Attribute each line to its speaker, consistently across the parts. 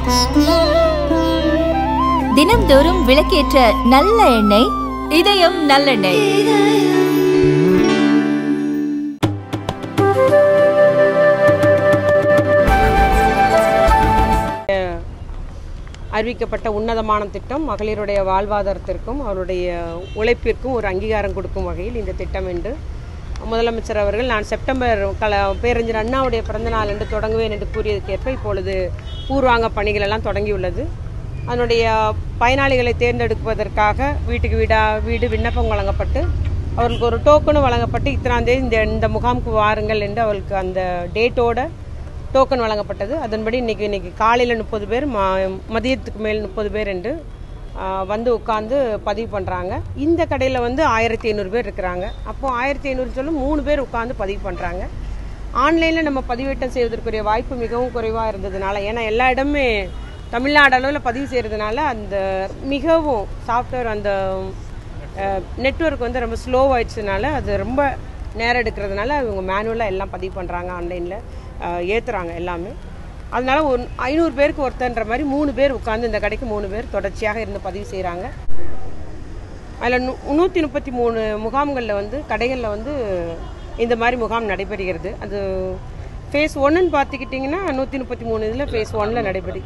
Speaker 1: தினம்தோறும் விளக்கேற்ற நல்ல எண்ணெய் இதயம் நல்லெண்ணெய்
Speaker 2: அறிவிக்கப்பட்ட உன்னதமான திட்டம் மகளிருடைய வாழ்வாதாரத்திற்கும் அவருடைய உழைப்பிற்கும் ஒரு அங்கீகாரம் கொடுக்கும் வகையில் இந்த திட்டம் என்று முதலமைச்சர் அவர்கள் நான் செப்டம்பர் கல பேரறிஞர் அண்ணாவுடைய பிறந்தநாள் என்று தொடங்குவேன் என்று கூறியதற்கேற்ப இப்பொழுது பூர்வாங்க பணிகள் எல்லாம் தொடங்கியுள்ளது அதனுடைய பயனாளிகளை தேர்ந்தெடுப்பதற்காக வீட்டுக்கு வீடா வீடு விண்ணப்பம் வழங்கப்பட்டு அவர்களுக்கு ஒரு டோக்கனும் வழங்கப்பட்டு இத்தனாம் தேதி இந்த இந்த முகாமுக்கு வாருங்கள் என்று அவர்களுக்கு அந்த டேட்டோட டோக்கன் வழங்கப்பட்டது அதன்படி இன்னைக்கு இன்னைக்கு காலையில் முப்பது பேர் மா மதியத்துக்கு மேல் முப்பது பேர் என்று ஆ, வந்து உட்காந்து பதிவு பண்ணுறாங்க இந்த கடையில் வந்து ஆயிரத்தி ஐநூறு பேர் இருக்கிறாங்க அப்போது ஆயிரத்தி ஐநூறு சொல்லும் மூணு பேர் உட்காந்து பதிவு பண்ணுறாங்க ஆன்லைனில் நம்ம பதிவேற்றம் செய்வதற்குரிய வாய்ப்பு மிகவும் குறைவாக இருந்ததுனால ஏன்னா எல்லா இடமுமே தமிழ்நாடு அளவில் பதிவு செய்கிறதுனால அந்த மிகவும் சாஃப்ட்வேர் அந்த நெட்வொர்க் வந்து ரொம்ப ஸ்லோ ஆயிடுச்சதுனால அது ரொம்ப நேரம் எடுக்கிறதுனால இவங்க மேனுவலாக எல்லாம் பதிவு பண்ணுறாங்க ஆன்லைனில் ஏற்றுறாங்க எல்லாமே அதனால ஒரு ஐநூறு பேருக்கு ஒருத்தன்ற மாதிரி மூணு பேர் உட்காந்து இந்த கடைக்கு மூணு பேர் தொடர்ச்சியாக இருந்து பதிவு செய்கிறாங்க அதில் நூ நூற்றி முப்பத்தி மூணு முகாம்களில் வந்து கடைகளில் வந்து இந்த மாதிரி முகாம் நடைபெறுகிறது அது ஃபேஸ் ஒன்றுன்னு பார்த்துக்கிட்டிங்கன்னா நூற்றி முப்பத்தி மூணு இதில் ஃபேஸ் ஒன்னில் நடைபெறு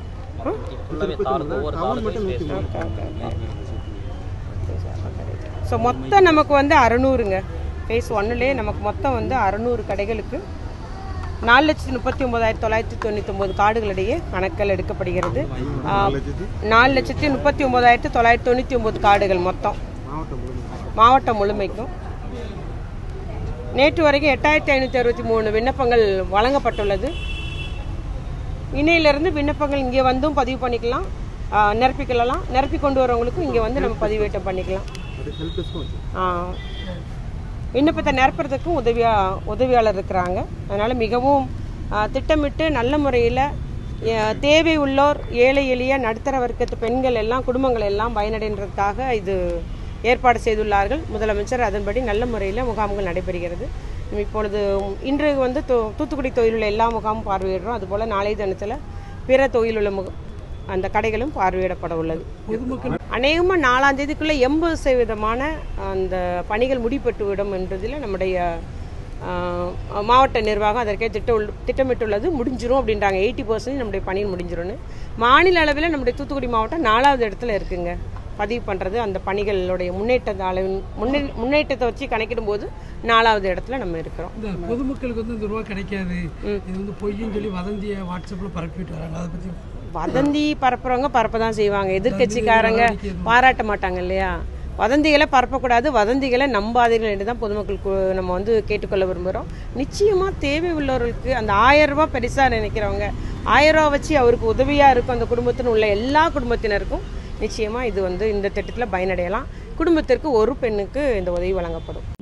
Speaker 2: ஸோ மொத்தம் நமக்கு வந்து அறநூறுங்க ஃபேஸ் ஒன்னுலேயே நமக்கு மொத்தம் வந்து அறநூறு கடைகளுக்கு நாலு லட்சத்தி முப்பத்தி ஒன்பதாயிரத்தி தொள்ளாயிரத்தி தொண்ணூற்றி ஒன்பது கார்டுகளிடையே கணக்கில் எடுக்கப்படுகிறது ஆ, நாலு லட்சத்தி முப்பத்தி ஒன்பதாயிரத்தி தொள்ளாயிரத்தி தொண்ணூற்றி ஒன்பது கார்டுகள் மொத்தம் மாவட்டம் முழுமைக்கும் நேற்று வரைக்கும் எட்டாயிரத்தி ஐநூற்றி அறுபத்தி மூணு விண்ணப்பங்கள் வழங்கப்பட்டுள்ளது இணையிலிருந்து விண்ணப்பங்கள் இங்கே வந்தும் பதிவு பண்ணிக்கலாம் ஆ, நிரப்பிக்கலாம் நிரப்பி கொண்டு வரவங்களுக்கும் இங்கே வந்து நம்ம பதிவேற்றம் பண்ணிக்கலாம் ஆ. விண்ணப்பத்தை நிரப்புறதுக்கும் உதவியா உதவியாளர் இருக்கிறாங்க அதனால் மிகவும் ஆ, திட்டமிட்டு நல்ல முறையில் தேவை உள்ளோர் ஏழை எளிய நடுத்தர வர்க்கத்து பெண்கள் எல்லாம் குடும்பங்கள் எல்லாம் பயனடைன்றதுக்காக இது ஏற்பாடு செய்துள்ளார்கள் முதலமைச்சர் அதன்படி நல்ல முறையில் முகாம்கள் நடைபெறுகிறது இப்பொழுது இன்று வந்து தூ- தூத்துக்குடி தொழிலுள்ள எல்லா முகாமும் பார்வையிடுறோம் அதுபோல் நாளை தினத்தில் பிற தொழிலுள்ள முக அந்த கடைகளும் பார்வையிடப்பட உள்ளது அநேகமாக நாலாம் தேதிக்குள்ளே எண்பது சதவீதமான அந்த பணிகள் முடிப்பட்டுவிடும் என்பதில் நம்முடைய ஆஹ், மாவட்ட நிர்வாகம் அதற்கே திட்ட திட்டமிட்டுள்ளது முடிஞ்சிரும் அப்படின்றாங்க எயிட்டி பர்சன்ட் நம்முடைய பணி முடிஞ்சிரும்னு மாநில அளவில் நம்முடைய தூத்துக்குடி மாவட்டம் நாலாவது இடத்துல இருக்குங்க பதிவு பண்ணுறது அந்த பணிகளுடைய முன்னேற்ற அளவின் முன்னே முன்னேற்றத்தை வச்சு கணக்கிடும்போது நாலாவது இடத்துல நம்ம இருக்கிறோம்
Speaker 3: இந்த பொதுமக்களுக்கு வந்து இந்த ரூபா கிடைக்காது இது வந்து பொய்ன்னு சொல்லி வதந்தியை வாட்ஸ்அப்பில் பரப்பிட்டு வராங்க அதை பற்றி
Speaker 2: வதந்தி பரப்புறவங்க பரப்ப தான் செய்வாங்க எதிர்க்கட்சிக்காரங்க பாராட்ட மாட்டாங்க இல்லையா வதந்திகளை பரப்பக்கூடாது வதந்திகளை நம்பாதீர்கள் என்று தான் பொதுமக்களுக்கு நம்ம வந்து கேட்டுக்கொள்ள விரும்புகிறோம் நிச்சயமாக தேவை உள்ளவர்களுக்கு அந்த ஆயிரம் ரூபாய் பெருசாக நினைக்கிறவங்க ஆயிரம் ரூபா வச்சு அவருக்கு உதவியாக இருக்கும் அந்த குடும்பத்தின் உள்ள எல்லா குடும்பத்தினருக்கும் நிச்சயமாக இது வந்து இந்த திட்டத்தில் பயனடையலாம் குடும்பத்திற்கு ஒரு பெண்ணுக்கு இந்த உதவி வழங்கப்படும்